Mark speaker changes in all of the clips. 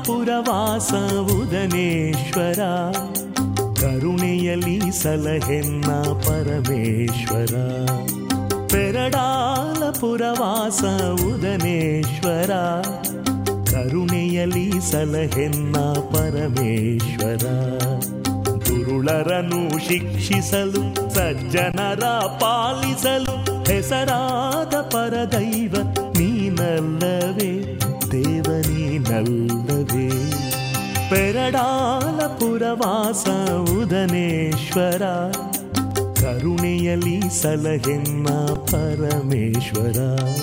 Speaker 1: ಪುರವಾಸ ಉದನೇಶ್ವರ ಕರುಣೆಯಲಿ ಸಲಹೆನ್ನ ಪರಮೇಶ್ವರ ಪೆರಡಾಲ ಪುರವಾಸ ಉದನೇಶ್ವರ ಕರುಣೆಯಲಿ ಸಲಹೆನ್ನ ಪರಮೇಶ್ವರ ದುರುಳರನು ಶಿಕ್ಷಿಸಲು ಸಜ್ಜನರ ಪಾಲಿಸಲು ಹೆಸರಾದ ಪರದೈವ ನೀನಲ್ಲವೇ ದೇವ ನೀನಲ್ಲವೇ ಪೆರಡಾಲ ಪುರವಾಸ ಉದನೇಶ್ವರ ಕರುಣೆಯಲಿ ಸಲಹೆನ್ನ ಪರಮೇಶ್ವರ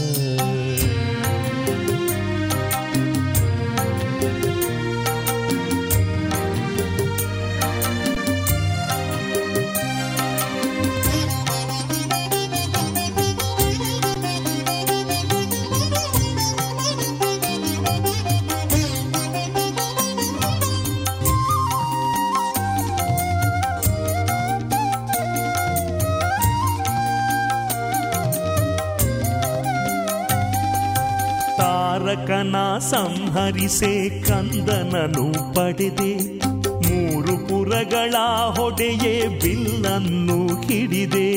Speaker 1: ತಾರಕನ ಸಂಹರಿಸೆ ಕಂದನನು ಪಡೆದೆ ಮೂರು ಪುರಗಳ ಹೊಡೆಯೇ ಬಿಲ್ಲನ್ನು ಹಿಡಿದೆ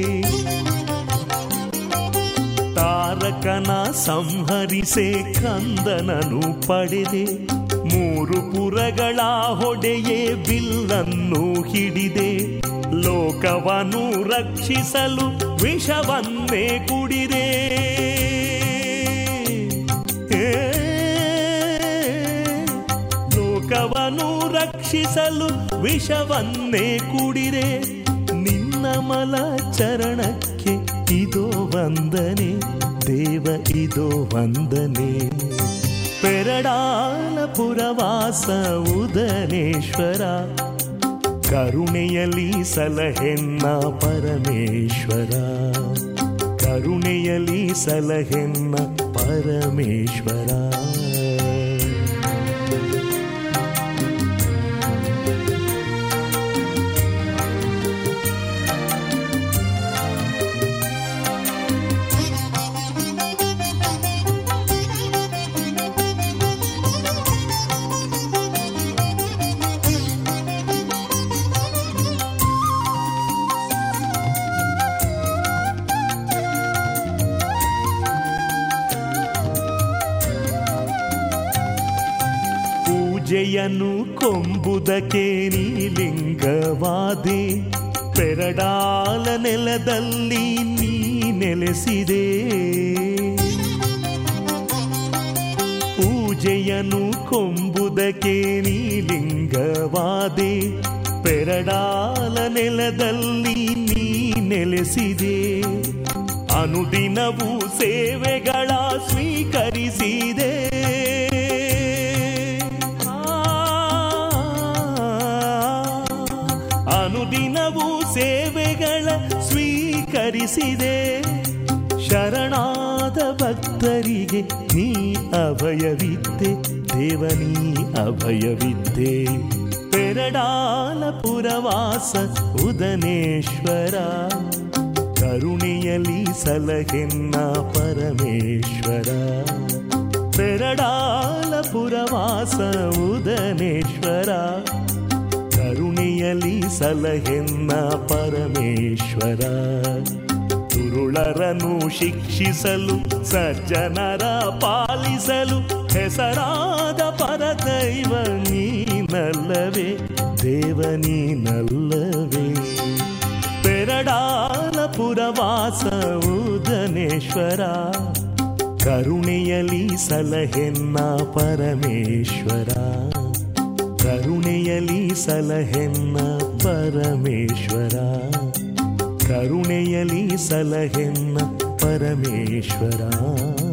Speaker 1: ತಾರಕನ ಸಂಹರಿಸೆ ಕಂದನನು ಪಡೆದೆ ಮೂರು ಪುರಗಳ ಹೊಡೆಯೇ ಬಿಲ್ಲನ್ನು ಹಿಡಿದೆ ಲೋಕವನ್ನು ರಕ್ಷಿಸಲು ವಿಷವನ್ನೇ ಕುಡಿದೆ ಏ, ಲೋಕವನ್ನು ರಕ್ಷಿಸಲು ವಿಷವನ್ನೇ ಕುಡಿರೆ ನಿನ್ನ ಮಲ ಚರಣಕ್ಕೆ ಇದೋ ವಂದನೆ ದೇವ ಇದೋ ವಂದನೆ ಪೆರಡಾಲ ಪುರವಾಸ ಉದನೇಶ್ವರ ಕರುಣೆಯಲಿ ಸಲಹೆನ್ನ ಪರಮೇಶ್ವರ ಕರುಣೆಯಲಿ ಸಲಹೆನ್ನ ಪರಮೇಶ್ವರ ಪೂಜೆಯನ್ನು ಕೊಂಬುದಕ್ಕೆ ನೀಲಿಂಗವಾದೆ ಪೆರಡಾಲ ನೆಲದಲ್ಲಿ ನೀ ನೆಲೆಸಿದೆ ಪೂಜೆಯನ್ನು ಕೊಂಬುದಕ್ಕೆ ನೀಲಿಂಗವಾದೆ ಪೆರಡಾಲ ನೆಲದಲ್ಲಿ ನೀ ನೆಲೆಸಿದೆ ಅನುದಿನವೂ ಸೇವೆಗಳ ಸ್ವೀಕರಿಸಿದೆ ಅನುದಿನವೂ ಸೇವೆಗಳ ಸ್ವೀಕರಿಸಿದೆ ಶರಣಾದ ಭಕ್ತರಿಗೆ ನೀ ಅಭಯವಿದ್ದೆ ದೇವನೀ ಅಭಯವಿದ್ದೆ ಪೆರಡಾಲ ಪುರವಾಸ ಉದನೇಶ್ವರ ಕರುಣೆಯಲಿ ಸಲಹೆನ್ನ ಪರಮೇಶ್ವರ ಪೆರಡಾಲ ಪುರವಾಸ ಉದನೇಶ್ವರ ಕರುಣೆಯಲಿ ಸಲಹೆನ್ನ ಪರಮೇಶ್ವರ ದುರುಳರನು ಶಿಕ್ಷಿಸಲು ಸಜ್ಜನರ ಪಾಲಿಸಲು ಹೆಸರಾದ ಪರದೈವ ನೀನಲ್ಲವೇ ದೇವ ನೀನಲ್ಲವೇ ಪೆರಡಾಲ ಪುರವಾಸ ಉದನೇಶ್ವರ ಕರುಣೆಯಲಿ ಸಲಹೆನ್ನ ಪರಮೇಶ್ವರ ಕರುಣೆಯಲಿ ಸಲಹೆನ್ನ ಪರಮೇಶ್ವರ ಕರುಣೆಯಲಿ ಸಲಹೆನ್ನ ಪರಮೇಶ್ವರ